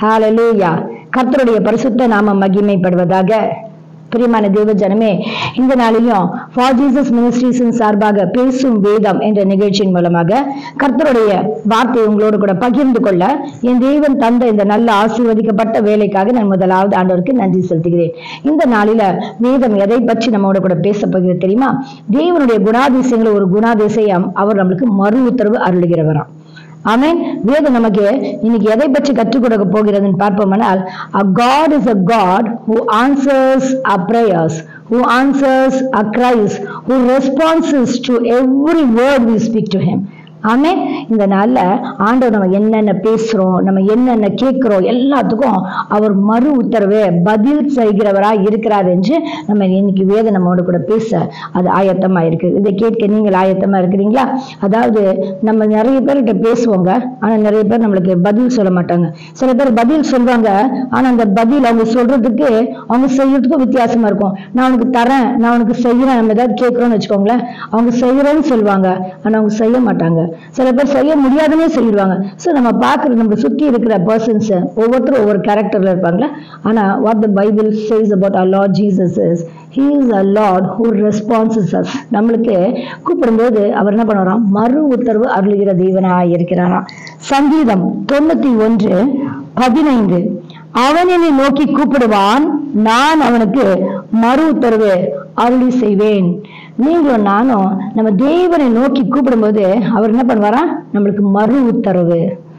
ஹalleluya கர்த்தருடைய பரிசுத்த நாமம் மகிமைப்படுவதாக பிரியமான தேவ ஜனமே இந்த நாளிலும் ஃபார் ஜீசஸ் மினிஸ்ட்ரீஸின் சார்பாக பேசும் வேதம் என்ற நிகழ்ச்சியின் மூலமாக கர்த்தருடைய வார்த்தையை உங்களோடு கூட பகிர்ந்து கொள்ள என் தேவன் தந்த இந்த நல்ல ஆசீர்வதிக்கப்பட்ட வேலைக்காக நான் முதலாவது ஆண்டவருக்கு நன்றி செலுத்துகிறேன் இந்த நாளில வேதம் எதை பற்றி நம்மோட கூட பேச போகிறது தெரியுமா தேவனுடைய குணாதிசயங்கள் ஒரு குணாதிசயம் அவர் நம்மளுக்கு மறு உத்தரவு அருளுகிறவராம் ஆமென் வேதம் நமக்கு இன்னைக்கு எதை பற்றி கற்றுக் கொடுக்க போகிறதுன்னு பார்ப்போமானால் a god is a god who answers our prayers who answers our cries who responds to every word we speak to him ஆமென் இந்த நாள்ல ஆண்டவர் நம்ம என்னென்ன பேசுறோம் நம்ம என்னென்ன கேட்கிறோம் எல்லாத்துக்கும் அவர் மறு உத்தரவு பதில் செய்கிறவரா இருக்கிறார் என்று நம்ம இன்னைக்கு வேத நம்மோட கூட பேச அது ஆயத்தமா இருக்கு இதை கேட்க நீங்கள் ஆயத்தமா இருக்கிறீங்களா அதாவது நம்ம நிறைய பேர்கிட்ட பேசுவோங்க ஆனா நிறைய பேர் நம்மளுக்கு பதில் சொல்ல மாட்டாங்க சில பேர் பதில் சொல்வாங்க ஆனா அந்த பதில் அவங்க சொல்றதுக்கு அவங்க செய்யறதுக்கும் வித்தியாசமா இருக்கும் நான் உனக்கு தரேன் நான் உனக்கு செய்யறேன் நம்ம ஏதாவது கேட்கிறோம்னு வச்சுக்கோங்களேன் அவங்க செய்யறேன்னு சொல்லுவாங்க ஆனா அவங்க செய்ய மாட்டாங்க சில பேர் செய்ய முடியாதுன்னே சொல்லிடுவாங்க ஸோ நம்ம பார்க்குற நம்ம சுற்றி இருக்கிற பர்சன்ஸ் ஒவ்வொருத்தரும் ஒவ்வொரு கேரக்டர்ல இருப்பாங்களே ஆனா what the Bible says about our lord Jesus is he is a lord who responses as நம்மளுக்கு கூப்பிடும்போது அவர் என்ன பண்ணுவாராம் மறு உத்தரவு அருளுகிற தேவனாய் இருக்கிறாராம் சங்கீதம் தொண்ணூத்தி ஒன்று பதினைந்து அவன் என்னை நோக்கி கூப்பிடுவான் நான் அவனுக்கு மறு உத்தரவு அருளி செய்வேன் நீங்களும் நானும் நம்ம தேவனை நோக்கி கூப்பிடும்போது அவர் என்ன பண்ணுவாரா நம்மளுக்கு மறு உத்தரவு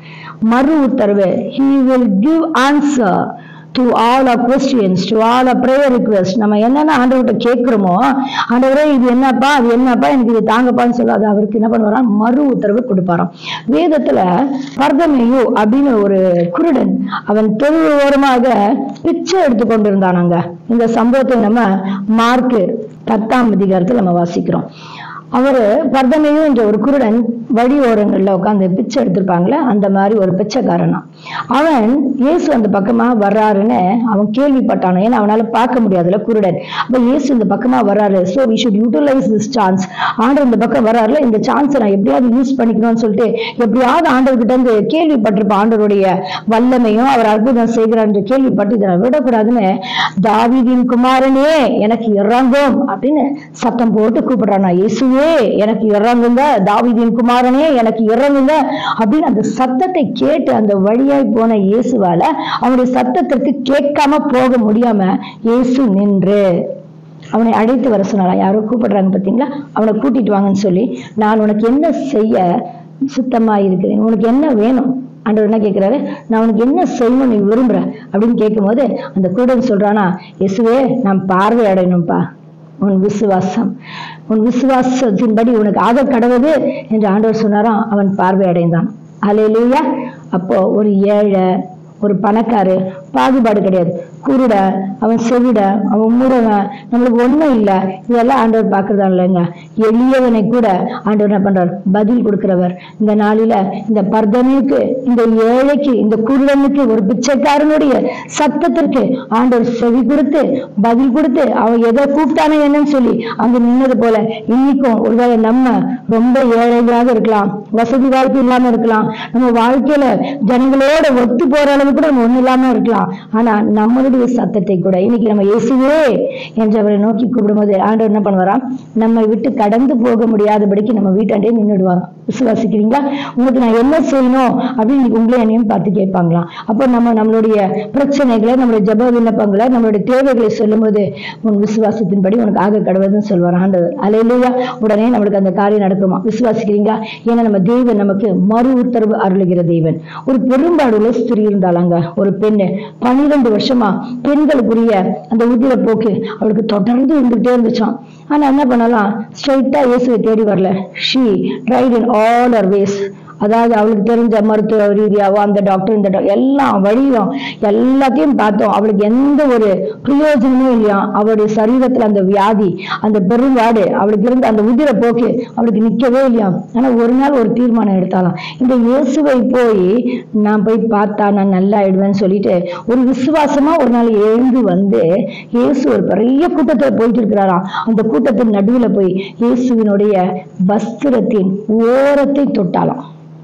மறு உத்தரவு he will give answer to all our questions to all our prayer requests நம்ம என்னென்ன ஆண்டவர்கிட்ட கேட்கிறோமோ ஆண்டவரே இது என்னப்பா அது என்னப்பா எனக்கு இது தாங்கப்பான்னு சொல்லி அது அவருக்கு என்ன பண்ணுவாராம் மறு உத்தரவு கொடுப்பாராம் வேதத்துல பர்தமையு அப்படின்னு ஒரு குருடன் அவன் தெருவு ஓரமாக பிச்சை எடுத்து கொண்டிருந்தானாங்க இந்த சம்பவத்தை நம்ம மார்க்கு பத்தாம் அதிகாரத்தில் நம்ம வாசிக்கிறோம் அவரு பர்தமையு என்ற ஒரு குருடன் வழி ஓரங்கள்ல உட்காந்து பிச்சை எடுத்திருப்பாங்களே அந்த மாதிரி ஒரு பிச்சைக்காரனா அவன் இயேசு அந்த பக்கமா வர்றாருன்னு அவன் கேள்விப்பட்டானோ ஏன்னா அவனால பார்க்க முடியாதுல குருடன் அப்ப இயேசு இந்த பக்கமா வர்றாரு so we should utilize this chance ஆண்டவர் இந்த பக்கம் வர்றாருல இந்த சான்ஸை நான் எப்படியாவது யூஸ் பண்ணிக்கணும்னு சொல்லிட்டு எப்படியாவது ஆண்டவர்கிட்ட இருந்து கேள்விப்பட்டிருப்பான் ஆண்டவருடைய வல்லமையும் அவர் அற்புதம் செய்கிறார் என்று கேள்விப்பட்டு இதை நான் விடக்கூடாதுன்னு தாவீதின் குமாரனே எனக்கு இறங்கும் அப்படின்னு சத்தம் போட்டு கூப்பிடுறானா இயேசுவே எனக்கு இறங்குங்க தாவீதின் குமாரனே எனக்கு இறங்குங்க அப்படின்னு அந்த சத்தத்தை கேட்டு அந்த வழியாய் போன இயேசுவால அவனுடைய சத்தத்திற்கு கேட்காம போக முடியாம இயேசு நின்று அவனை அழைத்து வர சொன்னாரா யாரோ கூப்பிடுறாங்க பார்த்தீங்களா அவனை கூட்டிட்டு வாங்கன்னு சொல்லி நான் உனக்கு என்ன செய்ய சுத்தமா இருக்கிறேன் உனக்கு என்ன வேணும் ஆண்டவர் என்ன கேட்கிறாரு நான் உனக்கு என்ன செய்யணும் நீ விரும்புற அப்படின்னு கேட்கும்போது அந்த குருடன் சொல்றானா இயேசுவே நான் பார்வை அடையணும்ப்பா உன் விசுவாசம் உன் விசுவாசத்தின்படி உனக்கு ஆக கடவுது என்று ஆண்டவர் சொன்னாராம் அவன் பார்வை அடைந்தான் அலையிலேயா அப்போ ஒரு ஏழை ஒரு பணக்காரு பாகுபாடு கிடையாது குருட அவன் செவிட அவன் முருகன் நம்மளுக்கு ஒண்ணும் இல்லை இதெல்லாம் ஆண்டவர் பார்க்கறதா இல்லைங்க எளியவனை கூட ஆண்டவர் என்ன பண்றார் பதில் கொடுக்கிறவர் இந்த நாளில இந்த பர்தனைக்கு இந்த ஏழைக்கு இந்த குருடனுக்கு ஒரு பிச்சைக்காரனுடைய சத்தத்திற்கு ஆண்டவர் செவி கொடுத்து பதில் கொடுத்து அவன் எதை கூப்பிட்டானே என்னன்னு சொல்லி அங்க நின்னது போல இன்னைக்கும் ஒருவேளை நம்ம ரொம்ப ஏழைகளாக இருக்கலாம் வசதி வாய்ப்பு இல்லாம இருக்கலாம் நம்ம வாழ்க்கையில ஜனங்களோட ஒத்து போற அளவுக்கு கூட நம்ம ஒண்ணு இல்லாம இருக்கலாம் ஆனா நம்மளுடைய சத்தத்தை கூட இன்னைக்கு நம்ம இயேசுவே என்று அவரை நோக்கி கூப்பிடும்போது ஆண்டவர் என்ன பண்ணுவாராம் நம்மை விட்டு கடந்து போக முடியாதபடிக்கு நம்ம வீட்டாண்டே நின்றுடுவாங்க விசுவாசிக்கிறீங்களா உங்களுக்கு நான் என்ன செய்யணும் அப்படின்னு இன்னைக்கு உங்களே என்னையும் பார்த்து கேட்பாங்களாம் அப்போ நம்ம நம்மளுடைய பிரச்சனைகளை நம்மளுடைய ஜப விண்ணப்பங்களை நம்மளுடைய தேவைகளை சொல்லும்போது உன் விசுவாசத்தின்படி உனக்கு ஆக கடவுதுன்னு சொல்வார் ஆண்டவர் அலையிலேயா உடனே நம்மளுக்கு அந்த காரியம் நடக்குமா விசுவாசிக்கிறீங்களா ஏன்னா நம்ம தேவன் நமக்கு மறு உத்தரவு அருளுகிற தேவன் ஒரு பெரும்பாடுள்ள ஸ்திரீ இருந்தாளாங்க ஒரு பெண்ணு பன்னிரண்டு வருஷமா பெண்களுக்குரிய அந்த உதிர போக்கு அவளுக்கு தொடர்ந்து இருந்துகிட்டே இருந்துச்சாம் ஆனா என்ன பண்ணலாம் ஸ்ட்ரைட்டா இயேசுவை தேடி வரல ஷீ ட்ரைட் இன் ஆல் அவர் வேஸ் அதாவது அவளுக்கு தெரிஞ்ச மருத்துவ ரீதியாவோ அந்த டாக்டர் இந்த doc- எல்லா வழியும் எல்லாத்தையும் பார்த்தோம் அவளுக்கு எந்த ஒரு பிரயோஜனமும் இல்லையா அவளுடைய சரீரத்துல அந்த வியாதி அந்த பெரும்பாடு அவளுக்கு இருந்த அந்த உதிர போக்கு அவளுக்கு நிக்கவே இல்லையா ஆனா ஒரு நாள் ஒரு தீர்மானம் எடுத்தாலாம் இந்த இயேசுவை போய் நான் போய் பார்த்தா நான் நல்லா ஆயிடுவேன்னு சொல்லிட்டு ஒரு விசுவாசமா ஒரு நாள் எழுந்து வந்து இயேசு ஒரு பெரிய கூட்டத்துல போயிட்டு இருக்கிறாராம் அந்த கூட்டத்தின் நடுவுல போய் இயேசுவினுடைய வஸ்திரத்தின் ஓரத்தை தொட்டாலாம்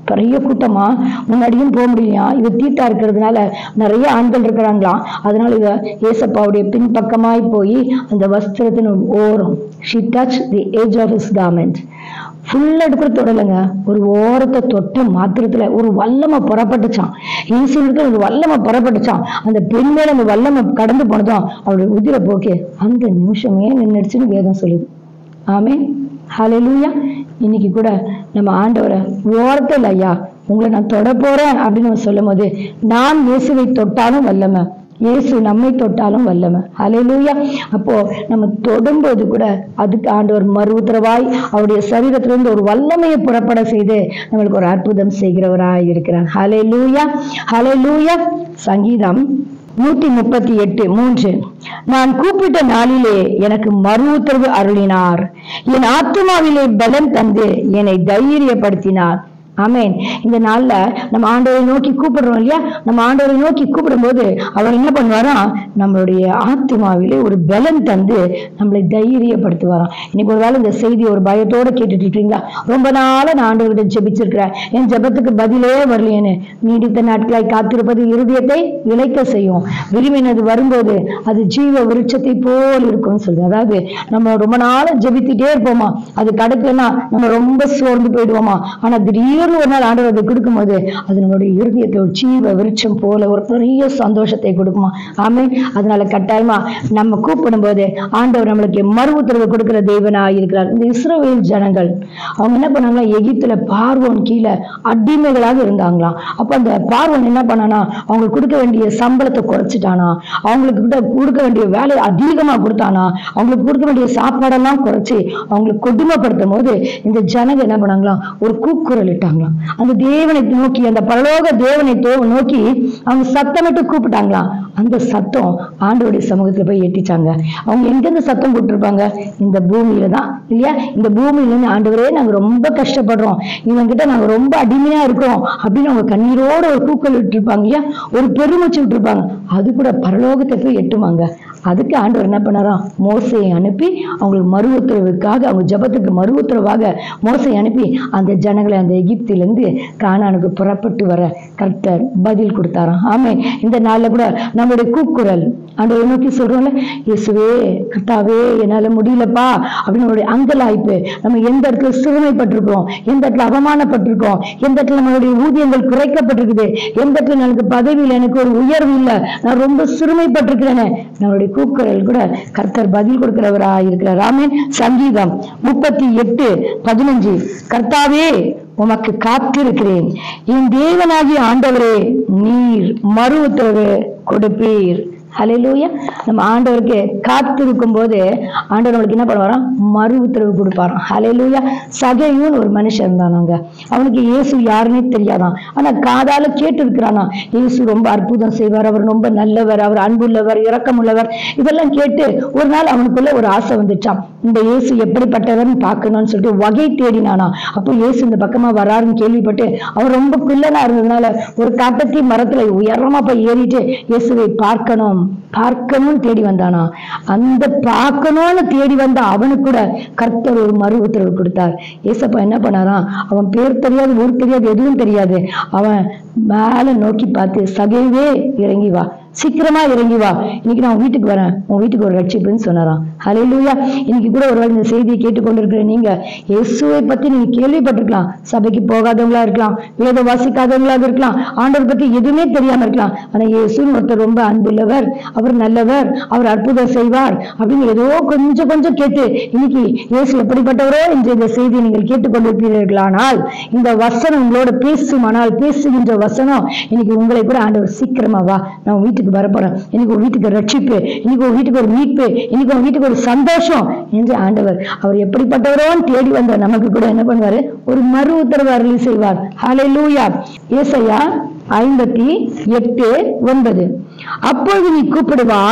பெரிய கூட்டமா முன்னாடியும் போக முடியலையா இது தீட்டா இருக்கிறதுனால நிறைய ஆண்கள் இருக்கிறாங்களாம் அதனால இவ ஏசப்பாவுடைய பின்பக்கமாய் போய் அந்த வஸ்திரத்தின் ஒரு ஓரம் she touch the edge of his garment ஃபுல்லா எடுக்கிற தொடலைங்க ஒரு ஓரத்தை தொட்ட மாத்திரத்துல ஒரு வல்லமை புறப்பட்டுச்சான் இயேசுனுக்கு ஒரு வல்லமை புறப்பட்டுச்சான் அந்த பெண் மேல அந்த வல்லமை கடந்து போனதும் அவருடைய உதிர போக்கே அந்த நிமிஷமே நின்றுச்சுன்னு வேதம் சொல்லுது ஆமே ஹalleluya இன்னைக்கு கூட நம்ம ஆண்டவரை ஓரத்தில் ஐயா உங்களை நான் தொட போறேன் அப்படின்னு நம்ம சொல்லும் போது நாம் இயேசுவை தொட்டாலும் வல்லமை இயேசு நம்மை தொட்டாலும் வல்லமை ஹalleluya அப்போ நம்ம தொடும்போது கூட அதுக்கு ஆண்டவர் மறு உத்தரவாய் அவருடைய சரீரத்திலிருந்து ஒரு வல்லமையை புறப்பட செய்து நம்மளுக்கு ஒரு அற்புதம் செய்கிறவராய் இருக்கிறார் ஹalleluya ஹalleluya சங்கீதம் நூத்தி முப்பத்தி எட்டு மூன்று நான் கூப்பிட்ட நாளிலே எனக்கு மறு உத்தரவு அருளினார் என் ஆத்மாவிலே பலம் தந்து என்னை தைரியப்படுத்தினார் ஆமென் இந்த நாள்ல நம்ம ஆண்டவரை நோக்கி கூப்பிடுறோம் இல்லையா நம்ம ஆண்டவரை நோக்கி கூப்பிடும்போது அவர் என்ன பண்ணுவாராம் நம்மளுடைய ஆத்மாவிலே ஒரு பலம் தந்து நம்மளை தைரியப்படுத்துவாராம் இன்னைக்கு ஒரு வேளை இந்த செய்தி ஒரு பயத்தோட கேட்டுட்டு இருக்கீங்களா ரொம்ப நாளா நான் ஆண்டவர்கிட்ட ஜெபிச்சிருக்கிறேன் என் ஜெபத்துக்கு பதிலே வரலையேன்னு நீடித்த நாட்களாய் காத்திருப்பது இருதயத்தை இழைக்க செய்யும் விரும்பினது வரும்போது அது ஜீவ விருட்சத்தை போல் இருக்கும்னு சொல்லுது அதாவது நம்ம ரொம்ப நாளா ஜெபித்துட்டே இருப்போமா அது கிடைக்கலன்னா நம்ம ரொம்ப சோர்ந்து போயிடுவோமா ஆனா திடீர்னு ஒரு நாள் ஆண்டவர் அதை கொடுக்கும்போது அது நம்மளுடைய இருதயத்தை ஒரு ஜீவ விருட்சம் போல ஒரு பெரிய சந்தோஷத்தை கொடுக்குமா ஆமென் அதனால கட்டாயமா நம்ம கூப்பிடும் போது ஆண்டவர் நம்மளுக்கு மறு உத்தரவு கொடுக்கிற தெய்வனா இருக்கிறார் இந்த இஸ்ரவேல் ஜனங்கள் அவங்க என்ன பண்ணாங்களா எகிப்துல பார்வோன் கீழே அடிமைகளாக இருந்தாங்களாம் அப்ப அந்த பார்வோன் என்ன பண்ணானா அவங்களுக்கு கொடுக்க வேண்டிய சம்பளத்தை குறைச்சிட்டானா அவங்களுக்கு கிட்ட கொடுக்க வேண்டிய வேலையை அதிகமா கொடுத்தானா அவங்களுக்கு கொடுக்க வேண்டிய சாப்பாடெல்லாம் குறைச்சி அவங்களுக்கு கொடுமைப்படுத்தும் போது இந்த ஜனங்க என்ன பண்ணாங்களாம் ஒரு கூக்குரல் இட்டாங்களாம் அந்த தேவனை நோக்கி அந்த பரலோக தேவனை தோ- நோக்கி அவங்க சத்தமிட்டு கூப்பிட்டாங்களாம் அந்த சத்தம் ஆண்டவருடைய சமூகத்துல போய் எட்டிச்சாங்க அவங்க எங்கிருந்து சத்தம் போட்டிருப்பாங்க இந்த பூமியில தான் இல்லையா இந்த பூமியில இருந்து ஆண்டவரே நாங்க ரொம்ப கஷ்டப்படுறோம் இவங்க கிட்ட நாங்க ரொம்ப அடிமையா இருக்கிறோம் அப்படின்னு அவங்க கண்ணீரோட ஒரு கூக்கல் விட்டுருப்பாங்க இல்லையா ஒரு பெருமூச்சு விட்டுருப்பாங்க அது கூட பரலோகத்தை போய் எட்டுவாங்க அதுக்கு ஆண்டவர் என்ன பண்ணாராம் மோசையை அனுப்பி அவங்களுக்கு மறு உத்தரவுக்காக அவங்க ஜெபத்துக்கு மறு உத்தரவாக மோசையை அனுப்பி அந்த ஜனங்களை அந்த எகிப்திலிருந்து கானானுக்கு புறப்பட்டு வர கர்த்தர் பதில் கொடுத்தாராம் ஆமே இந்த நாள்ல கூட நம்மளுடைய கூக்குரல் ஆண்டவரை நோக்கி சொல்றோம்ல இயேசுவே கர்த்தாவே என்னால முடியலப்பா அப்படின்னு நம்மளுடைய அங்கலாய்ப்பு நம்ம எந்த இடத்துல சிறுமைப்பட்டிருக்கோம் எந்த இடத்துல அவமானப்பட்டிருக்கோம் எந்த இடத்துல நம்மளுடைய ஊதியங்கள் குறைக்கப்பட்டிருக்குது எந்த இடத்துல எனக்கு பதவியில் எனக்கு ஒரு உயர்வு இல்லை நான் ரொம்ப சிறுமைப்பட்டிருக்கிறேன்னு நம்மளுடைய கூக்குரல் கூட கர்த்தர் பதில் கொடுக்கிறவரா இருக்கிறார் ஆமென் சங்கீதம் முப்பத்தி எட்டு பதினஞ்சு கர்த்தாவே உமக்கு காத்திருக்கிறேன் என் தேவனாகிய ஆண்டவரே நீர் மறு உத்தரவு கொடுப்பீர் ஹalleluya நம்ம ஆண்டவருக்கு காத்திருக்கும் போது ஆண்டவர் நம்மளுக்கு என்ன பண்ணுவாராம் மறு உத்தரவு கொடுப்பாராம் ஹalleluya சகையூன் ஒரு மனுஷன் இருந்தானாங்க அவனுக்கு இயேசு யாருன்னே தெரியாதாம் ஆனா காதால கேட்டு இருக்கிறானா இயேசு ரொம்ப அற்புதம் செய்வார் அவர் ரொம்ப நல்லவர் அவர் அன்புள்ளவர் இரக்கமுள்ளவர் இதெல்லாம் கேட்டு ஒரு நாள் அவனுக்குள்ள ஒரு ஆசை வந்துச்சாம் இந்த இயேசு எப்படிப்பட்டவர்னு பார்க்கணும்னு சொல்லிட்டு வகை தேடினானா அப்போ இயேசு இந்த பக்கமா வராருன்னு கேள்விப்பட்டு அவர் ரொம்ப குள்ளனா இருந்ததுனால ஒரு காட்டத்தி மரத்துல உயரமா போய் ஏறிட்டு இயேசுவை பார்க்கணும் பார்க்கணும்னு தேடி வந்தானா அந்த பார்க்கணும்னு தேடி வந்த அவனுக்கு கூட கர்த்தர் ஒரு மறு உத்தரவு கொடுத்தார் ஏசப்பா என்ன பண்ணாராம் அவன் பேர் தெரியாது ஊர் தெரியாது எதுவும் தெரியாது அவன் மேல நோக்கி பார்த்து சகைவே இறங்கி வா சீக்கிரமா இறங்கி வா இன்னைக்கு நான் உன் வீட்டுக்கு வரேன் உன் வீட்டுக்கு ஒரு ரட்சிப்புன்னு சொன்னாராம் ஹalleluya இன்னைக்கு கூட ஒருவேளை இந்த செய்தியை கேட்டுக்கொண்டிருக்கிற நீங்க இயேசுவை பத்தி நீங்க கேள்விப்பட்டிருக்கலாம் சபைக்கு போகாதவங்களா இருக்கலாம் வேத வாசிக்காதவங்களாக இருக்கலாம் ஆண்டவர் பத்தி எதுவுமே தெரியாம இருக்கலாம் ஆனா இயேசுன்னு ஒருத்தர் ரொம்ப அன்புள்ளவர் அவர் நல்லவர் அவர் அற்புதம் செய்வார் அப்படின்னு ஏதோ கொஞ்சம் கொஞ்சம் கேட்டு இன்னைக்கு இயேசு எப்படிப்பட்டவரோ என்று இந்த செய்தியை நீங்கள் கேட்டுக்கொண்டிருப்பீர்களானால் இந்த வசனம் உங்களோட பேசுமானால் பேசுகின்ற வசனம் இன்னைக்கு உங்களை கூட ஆண்டவர் சீக்கிரமா வா நான் உன் வீட்டுக்கு வரப்போறேன் இன்னைக்கு ஒரு வீட்டுக்கு ரட்சிப்பு இன்னைக்கு ஒரு வீட்டுக்கு ஒரு மீட்பு இன்னைக்கு ஒரு வீட்டுக்கு ஒரு சந்தோஷம் என்று ஆண்டவர் அவர் எப்படிப்பட்டவரோன்னு தேடி வந்த நமக்கு கூட என்ன பண்ணுவாரு ஒரு மறு உத்தரவு அருளி செய்வார் ஹalleluya ஏசாயா ஐம்பத்தி எட்டு ஒன்பது அப்பொழுது நீ கூப்பிடுவாய்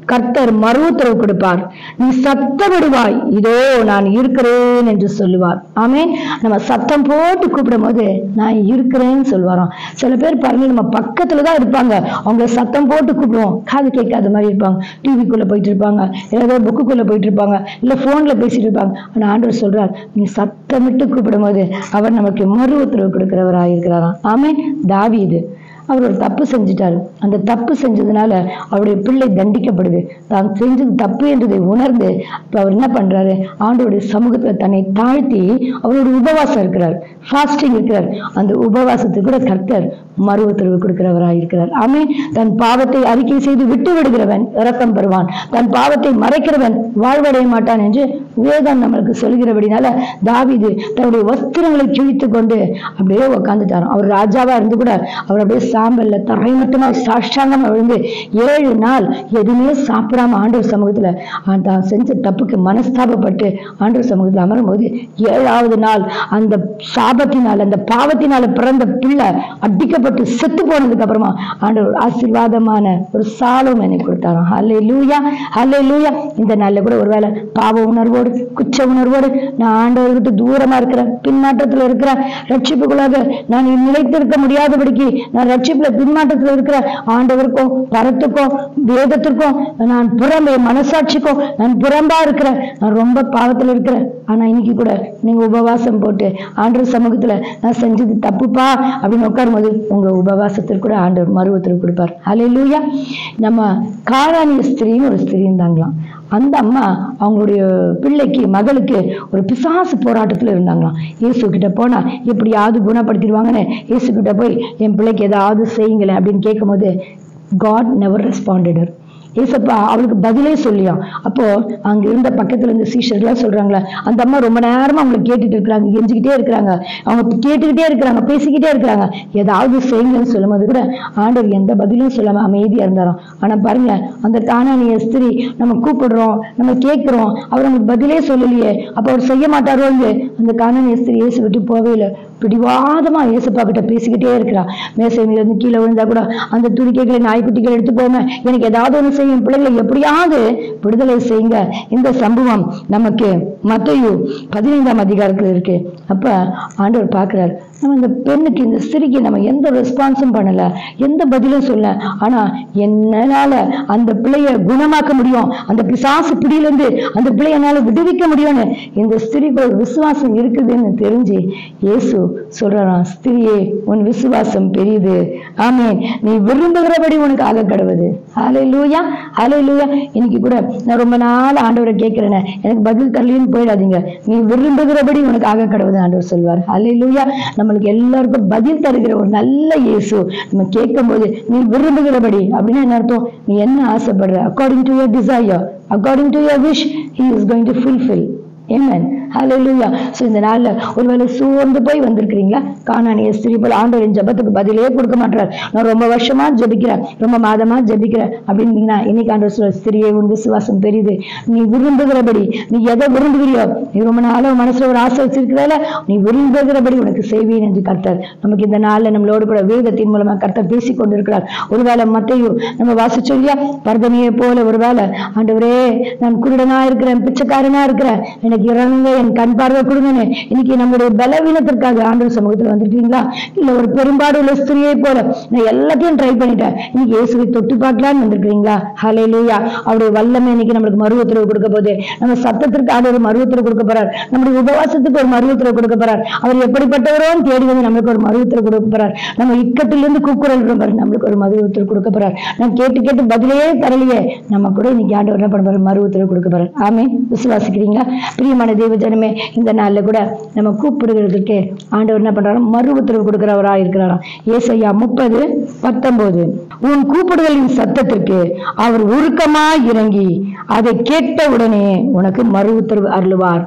கர்த்தர் மறு உத்தரவு கொடுப்பார் நீ சத்தமிடுவாய் இதோ நான் இருக்கிறேன் என்று சொல்லுவார் ஆமென் நம்ம சத்தம் போட்டு கூப்பிடும் போது நான் இருக்கிறேன்னு சொல்லுவாராம் சில பேர் பாருங்க நம்ம பக்கத்துல தான் இருப்பாங்க அவங்கள சத்தம் போட்டு கூப்பிடுவோம் காது கேட்காத மாதிரி இருப்பாங்க டிவிக்குள்ள போயிட்டு இருப்பாங்க ஏதோ புக்குக்குள்ள போயிட்டு இருப்பாங்க இல்ல போன்ல பேசிட்டு இருப்பாங்க ஆனா ஆண்டவர் சொல்றார் நீ சத்தமிட்டு கூப்பிடும் போது அவர் நமக்கு மறு உத்தரவு கொடுக்கிறவராக இருக்கிறாராம் ஆமென் தாவீது அவர் ஒரு தப்பு செஞ்சிட்டாரு அந்த தப்பு செஞ்சதுனால அவருடைய பிள்ளை தண்டிக்கப்படுது தான் செஞ்சது தப்பு என்றதை உணர்ந்து இப்ப அவர் என்ன பண்றாரு ஆண்டவருடைய சமூகத்துல தன்னை தாழ்த்தி அவர் ஒரு உபவாசம் இருக்கிறார் ஃபாஸ்டிங் இருக்கிறார் அந்த உபவாசத்துக்கு கூட கர்த்தர் மறு உத்தரவு கொடுக்கிறவராக இருக்கிறார் ஆமே தன் பாவத்தை அறிக்கை செய்து விட்டு விடுகிறவன் இரக்கம் பெறுவான் தன் பாவத்தை மறைக்கிறவன் வாழ்வடைய மாட்டான் என்று வேதம் நம்மளுக்கு சொல்கிறபடினால தாவீது தன்னுடைய வஸ்திரங்களை கிழித்து கொண்டு அப்படியே உட்காந்துட்டாராம் அவர் ராஜாவா இருந்து கூட அவர் அப்படியே சாம்பல்ல தரை மட்டுமா சாஷ்டாங்கமா விழுந்து ஏழு நாள் எதுவுமே சாப்பிடாம ஆண்டவர் சமூகத்துல ஆ- தான் செஞ்ச தப்புக்கு மனஸ்தாபப்பட்டு ஆண்டவர் சமூகத்துல அமரும்போது ஏழாவது நாள் அந்த சாபத்தினால் அந்த பாவத்தினால பிறந்த பிள்ளை அடிக்கப்பட்டு செத்து போனதுக்கு அப்புறமா ஆண்டவர் ஒரு ஆசீர்வாதமான ஒரு சாலம் எனக்கு கொடுத்தாராம் ஹலே லூயா ஹலே லூயா இந்த நாள்ல கூட ஒருவேளை பாவ உணர்வோடு குச்ச உணர்வோடு நான் ஆண்டவர்கிட்ட தூரமா இருக்கிறேன் பின்னாட்டத்துல இருக்கிறேன் ரட்சிப்புக்குள்ளாக நான் நிலைத்திருக்க முடியாதபடிக்கு நான் ரட்சிப்புல பின்மாட்டத்துல இருக்கிறேன் ஆண்டவருக்கும் பரத்துக்கும் வேதத்திற்கும் நான் புறம்பே மனசாட்சிக்கும் நான் புறம்பா இருக்கிறேன் நான் ரொம்ப பாவத்துல இருக்கிறேன் ஆனா இன்னைக்கு கூட நீங்க உபவாசம் போட்டு ஆண்டவர் சமூகத்துல நான் செஞ்சது தப்புப்பா அப்படின்னு உட்காரும்போது உங்க உபவாசத்திற்கு கூட ஆண்டவர் மறு உத்தரவு கொடுப்பார் ஹalleluya நம்ம காராணிய ஸ்திரீன்னு ஒரு ஸ்திரீ இருந்தாங்களாம் அந்த அம்மா அவங்களுடைய பிள்ளைக்கு மகளுக்கு ஒரு பிசாசு போராட்டத்துல இருந்தாங்களாம் இயேசு கிட்ட போனா எப்படியாவது குணப்படுத்திடுவாங்கன்னு இயேசு கிட்ட போய் என் பிள்ளைக்கு ஏதாவது செய்யுங்களேன் அப்படின்னு கேட்கும்போது காட் நெவர் ரெஸ்பாண்டட் ஏசப்பா அவளுக்கு பதிலே சொல்லியாம் அப்போ அங்க இருந்த பக்கத்துல இருந்த சீஷர்லாம் சொல்றாங்களே அந்த அம்மா ரொம்ப நேரமா அவங்களை கேட்டுட்டு இருக்கிறாங்க கெஞ்சிக்கிட்டே இருக்கிறாங்க அவங்க கேட்டுக்கிட்டே இருக்கிறாங்க பேசிக்கிட்டே இருக்கிறாங்க ஏதாவது செய்யுங்கன்னு சொல்லும்போது கூட ஆண்டவர் எந்த பதிலும் சொல்லாம அமைதியா இருந்தாராம் ஆனா பாருங்க அந்த தானானிய ஸ்திரீ நம்ம கூப்பிடுறோம் நம்ம கேட்கிறோம் அவர் நமக்கு பதிலே சொல்லலையே அப்ப அவர் செய்ய மாட்டாரோ இல்லையே அந்த காணானிய ஸ்திரீ இயேசு விட்டு போவே இல்லை பிடிவாதமா இயேசுப்பா கிட்ட பேசிக்கிட்டே இருக்கிறா மேசை மீது இருந்து கீழே விழுந்தா கூட அந்த துணிக்கைகளை நாய்க்குட்டிகள் எடுத்து போங்க எனக்கு ஏதாவது ஒண்ணு செய்யும் பிள்ளைகளை எப்படியாவது விடுதலை செய்யுங்க இந்த சம்பவம் நமக்கு மத்தையு பதினைந்தாம் அதிகாரத்துல இருக்கு அப்ப ஆண்டவர் பார்க்கிறார் நம்ம இந்த பெண்ணுக்கு இந்த ஸ்திரிக்கு நம்ம எந்த ரெஸ்பான்ஸும் பண்ணல எந்த பதிலும் சொல்ல ஆனா என்னால அந்த பிள்ளைய குணமாக்க முடியும் அந்த பிசாசு பிடியிலிருந்து அந்த பிள்ளைய என்னால விடுவிக்க முடியும்னு இந்த ஸ்திரிக்கு ஒரு விசுவாசம் இருக்குதுன்னு தெரிஞ்சு இயேசு சொல்றாராம் ஸ்திரியே உன் விசுவாசம் பெரியது ஆமென் நீ விரும்புகிறபடி உனக்கு ஆக கடவுது ஹாலே லூயா ஹாலே லூயா இன்னைக்கு கூட நான் ரொம்ப நாள் ஆண்டவரை கேட்கிறேனே எனக்கு பதில் தரலின்னு போயிடாதீங்க நீ விரும்புகிறபடி உனக்கு ஆக கடவுது ஆண்டவர் சொல்வார் ஹாலே லூயா நம்மளுக்கு எல்லாருக்கும் பதில் தருகிற ஒரு நல்ல இயேசு நம்ம கேட்கும்போது நீ விரும்புகிறபடி அப்படின்னு என்ன அர்த்தம் நீ என்ன ஆசைப்படுற according to your desire according to your wish he is going to fulfil Amen. Hallelujah. So இந்த நாள்ல ஒருவேளை சோர்ந்து போய் வந்திருக்கிறீங்களா காணானிய ஸ்திரீ போல ஆண்டவரின் ஜெபத்துக்கு பதிலே கொடுக்க மாட்டார் நான் ரொம்ப வருஷமா ஜெபிக்கிறேன் ரொம்ப மாதமா ஜெபிக்கிறேன் அப்படின்னீங்கன்னா இன்னைக்கு ஆண்டவர் சொல்ற ஸ்திரியை உன் விசுவாசம் பெரியுது நீ விரும்புகிறபடி நீ எதை விரும்புகிறியோ நீ ரொம்ப நாளா உன் மனசுல ஒரு ஆசை வச்சிருக்கிறதால நீ விரும்புகிறபடி உனக்கு செய்வேன் என்று கர்த்தர் நமக்கு இந்த நாள்ல நம்மளோடு கூட வேதத்தின் மூலமா கர்த்தர் பேசிக் கொண்டிருக்கிறார் ஒருவேளை மத்தையும் நம்ம வாசிச்சோம் இல்லையா பர்தனியை போல ஒருவேளை ஆண்டவரே நான் குருடனா இருக்கிறேன் பிச்சைக்காரனா இருக்கிறேன் எனக்கு இறங்க என் கண் பார்வை கொடுங்கன்னு இன்னைக்கு நம்முடைய பலவீனத்திற்காக ஆண்டவர் சமூகத்துல வந்திருக்கீங்களா இல்ல ஒரு பெரும்பாடு உள்ள ஸ்திரியை போல நான் எல்லாத்தையும் ட்ரை பண்ணிட்டேன் இன்னைக்கு இயேசுவை தொட்டு பார்க்கலான்னு வந்திருக்கிறீங்களா ஹலே லூயா அவருடைய வல்லமை இன்னைக்கு நம்மளுக்கு மறு உத்தரவு கொடுக்க போகுது நம்ம சத்தத்திற்கு ஆண்டவர் மறு உத்தரவு கொடுக்க போறார் நம்முடைய உபவாசத்துக்கு ஒரு மறு உத்தரவு கொடுக்க போறார் அவர் எப்படிப்பட்டவரோன்னு தேடி வந்து நம்மளுக்கு ஒரு மறு உத்தரவு கொடுக்க போறார் நம்ம இக்கட்டிலிருந்து கூக்குரல் பாரு நம்மளுக்கு ஒரு மறு உத்தரவு கொடுக்க போறார் நான் கேட்டு கேட்டு பதிலே தரலையே நம்ம கூட இன்னைக்கு ஆண்டவர் என்ன பண்ண போறார் மறு உத்தரவு கொடுக்க போறார் ஆமே விசுவாசிக்கிறீங்களா பிரியமான தேவ ஜனமே இந்த நாள்ல கூட நம்ம கூப்பிடுகிறதுக்கு ஆண்டவர் என்ன பண்றாரு மறு உத்தரவு கொடுக்கிறவரா இருக்கிறாராம் ஏசையா முப்பது பத்தொன்பது உன் கூப்பிடுதலின் சத்தத்திற்கு அவர் உருக்கமாய் இறங்கி அதை கேட்ட உடனே உனக்கு மறு உத்தரவு அருளுவார்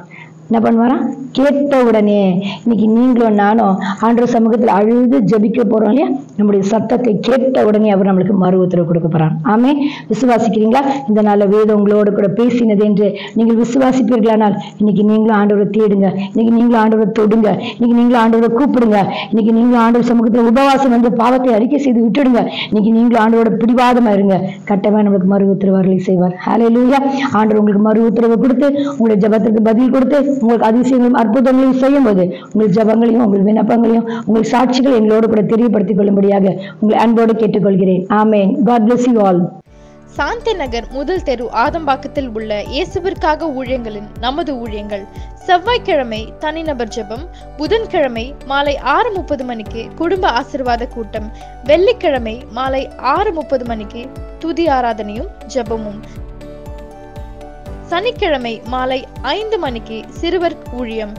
என்ன பண்ணுவாராம் கேட்ட உடனே இன்னைக்கு நீங்களும் நானும் ஆண்டவர் சமூகத்தில் அழுது ஜெபிக்க போறோம் இல்லையா நம்முடைய சத்தத்தை கேட்ட உடனே அவர் நம்மளுக்கு மறு உத்தரவு கொடுக்க போறார் ஆமே விசுவாசிக்கிறீங்களா இந்த நாள்ல வேதம் உங்களோடு கூட பேசினது என்று நீங்கள் விசுவாசிப்பீர்களானால் இன்னைக்கு நீங்களும் ஆண்டவரை தேடுங்க இன்னைக்கு நீங்களும் ஆண்டவரை தொடுங்க இன்னைக்கு நீங்களும் ஆண்டவரை கூப்பிடுங்க இன்னைக்கு நீங்களும் ஆண்டவர் சமூகத்தில் உபவாசம் வந்து பாவத்தை அறிக்கை செய்து விட்டுடுங்க இன்னைக்கு நீங்களும் ஆண்டவரோட பிடிவாதமா இருங்க கட்டவே நம்மளுக்கு மறு உத்தரவு அருளை செய்வார் ஹalleluya ஆண்டவர் உங்களுக்கு மறு உத்தரவு கொடுத்து உங்களுடைய ஜெபத்திற்கு பதில் கொடுத்து உங்களுக்கு அதிசயங்களும் அற்புதங்களையும் செய்யும் போது உங்கள் ஜெபங்களையும் உங்கள் விண்ணப்பங்களையும் உங்கள் சாட்சிகளை எங்களோடு கூட தெரியப்படுத்திக் கொள்ளும்படியாக உங்களை அன்போடு கேட்டுக்கொள்கிறேன் ஆமென் God bless you all Shanthi Nagar முதல் தெரு ஆதம்பாக்கத்தில் உள்ள இயேசுவிற்காக ஊழியங்களின் நமது ஊழியங்கள் செவ்வாய்க்கிழமை தனிநபர் ஜெபம் புதன்கிழமை மாலை ஆறு முப்பது மணிக்கு குடும்ப ஆசிர்வாத கூட்டம் வெள்ளிக்கிழமை மாலை ஆறு முப்பது மணிக்கு துதி ஆராதனையும் ஜெபமும் சனிக்கிழமை மாலை ஐந்து மணிக்கு சிறுவர் ஊழியம்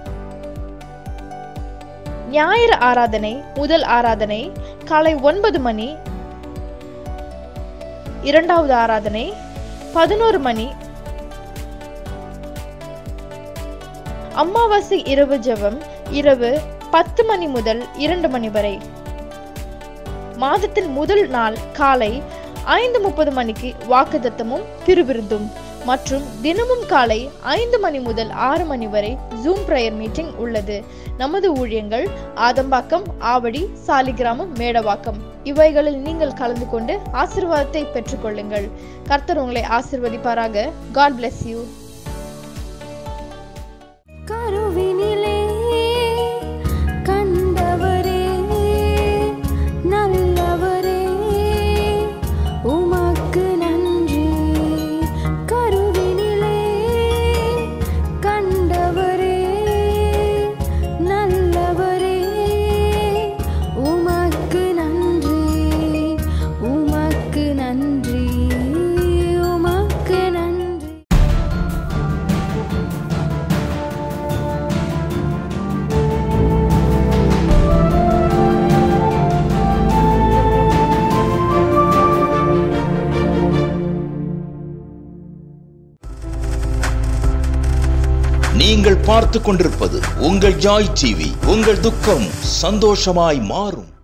ஞாயிறு ஆராதனை முதல் ஆராதனை காலை ஒன்பது மணி இரண்டாவது ஆராதனை பதினோரு மணி அமாவாசை இரவு ஜெபம் இரவு பத்து மணி முதல் இரண்டு மணி வரை மாதத்தின் முதல் நாள் காலை ஐந்து முப்பது மணிக்கு வாக்குத்தத்தமும் திருவிருந்தும் மற்றும் தினமும் காலை ஐந்து மணி முதல் ஆறு மணி வரை ஜூம் பிரேயர் மீட்டிங் உள்ளது நமது ஊழியங்கள் ஆதம்பாக்கம் ஆவடி சாலிகிராமம் மேடவாக்கம் இவைகளில் நீங்கள் கலந்து கொண்டு ஆசிர்வாதத்தை பெற்றுக்கொள்ளுங்கள் கர்த்தர் உங்களை ஆசிர்வதிப்பாராக காட் bless யூ கருவினிலே கண்டவரே நல்லவரே உமக்கு நன்றி கருவினிலே கண்டவரே நல்லவரே உமக்கு நன்றி உமக்கு நன்றி உமக்கு நன்றி நீங்கள் பார்த்து கொண்டிருப்பது உங்கள் ஜாய் டிவி உங்கள் துக்கம் சந்தோஷமாய் மாறும்